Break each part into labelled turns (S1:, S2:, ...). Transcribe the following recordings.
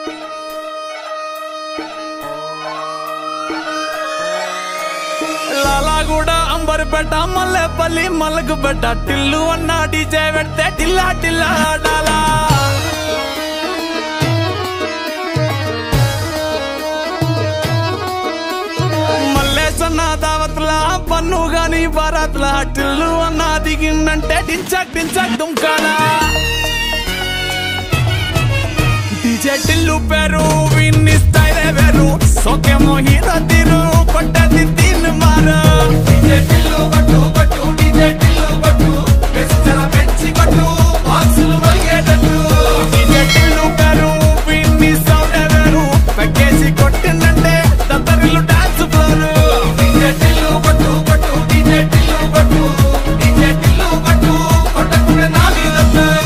S1: లాలాగూడ అంబర్పేట మల్లెపల్లి మలకపేట టిల్లు అన్న డీజే పెడితే టిల్లా టిల్లా ఆడాలా మల్లేసన్న దావత్ల పన్ను గాని బారాత్ల టిల్లు అన్న దిగిందంటే డించక్ డించక్ దుంకాలా డీజే టిల్లు పేరు విన్ని స్టైలే వేరు సోకేమో హీరో తీరు కొట్టది తీన్ మారు డీజే టిల్లు కొట్టు కొట్టు డీజే టిల్లు కొట్టు వెచ్చల పెంచి కొట్టు బాక్సులు మలిగేటట్టు డీజే టిల్లు పేరు విన్ని సౌండ్ వేరు పెక్కేసి కొట్టిందంటే దత్తరిల్లు డాన్స్ ఫ్లోర్ డీజే టిల్లు కొట్టు కొట్టు డీజే టిల్లు కొట్టు డీజే టిల్లు కొట్టు కొట్టకుండా నా మీద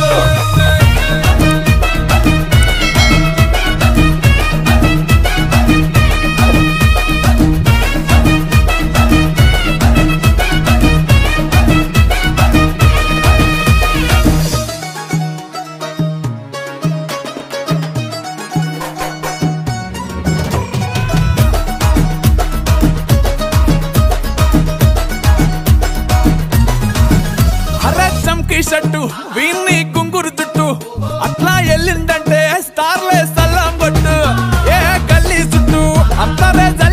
S1: అరే చంకి షట్టు వీన్ని కుంగురు చుట్టూ అట్లా ఎల్లిందంటే స్టార్లే సల్లం కొట్టు ఏ గల్లీ చుట్టూ అందరే